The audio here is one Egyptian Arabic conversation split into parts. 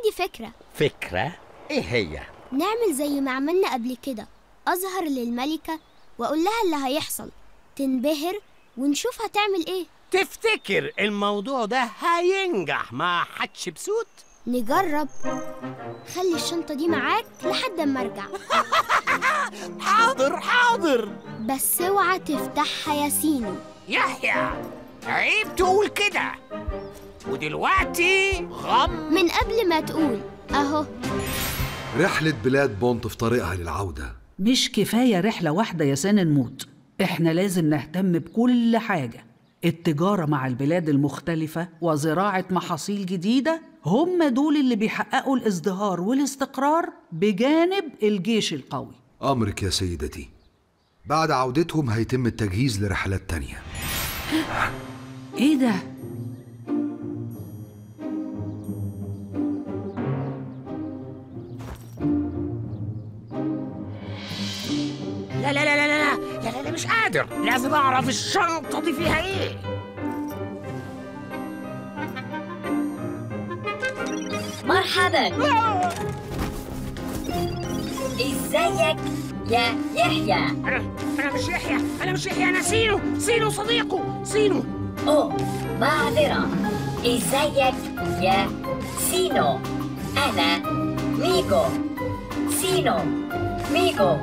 عندي فكرة فكرة ايه هي نعمل زي ما عملنا قبل كده أظهر للملكة وأقول لها اللي هيحصل تنبهر ونشوف هتعمل إيه تفتكر الموضوع ده هينجح مع حتشبسوت نجرب خلي الشنطة دي معاك لحد ما أرجع حاضر حاضر بس اوعى تفتحها يا سينو يحيى عيب تقول كده ودلوقتي غم من قبل ما تقول أهو رحلة بلاد بونت في طريقها للعودة مش كفاية رحلة واحدة يا سان نموت احنا لازم نهتم بكل حاجة التجارة مع البلاد المختلفة وزراعة محاصيل جديدة هم دول اللي بيحققوا الازدهار والاستقرار بجانب الجيش القوي أمرك يا سيدتي بعد عودتهم هيتم التجهيز لرحلات تانية ايه ده؟ لا لا لا لا لا لا لا, لا مش قادر لازم اعرف الشنطة دي فيها ايه مرحبا ازيك يا يحيى انا انا مش يحيى انا مش يحيى انا سينو سينو صديقه سينو اوه معذرة ازيك يا سينو انا ميغو سينو ميغو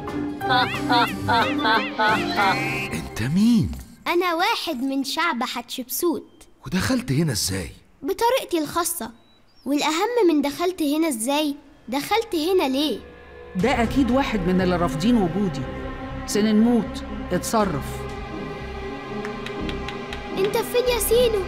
أنت مين؟ أنا واحد من شعب حتشبسوت ودخلت هنا إزاي؟ بطريقتي الخاصة والأهم من دخلت هنا إزاي دخلت هنا ليه ده أكيد واحد من اللي رافضين وجودي سن نموت اتصرف أنت فين يا سينو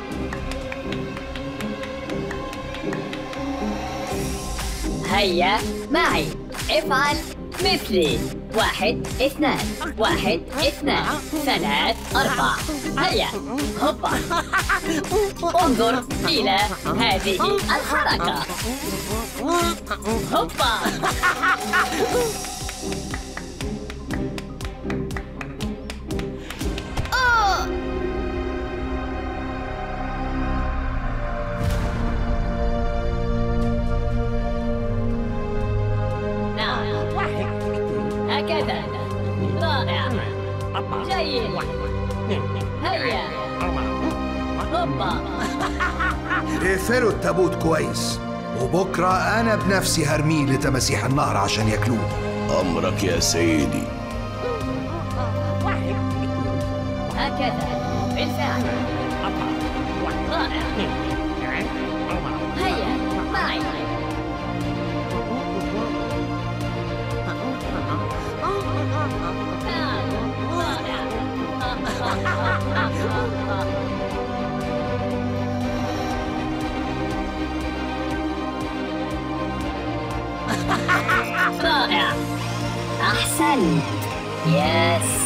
هيا معي افعل مثلي واحد اثنان واحد اثنان ثلاث أربع هيا هوبا انظر إلى هذه الحركة هوبا أوه نعم هكذا رائع جيد هيا هوبا اقفلوا التابوت كويس وبكرة أنا بنفسي هرميه لتماسيح النهر عشان ياكلوه أمرك يا سيدي هكذا بالفعل رائع هيا معي نعم رائع رائع أحسنت يا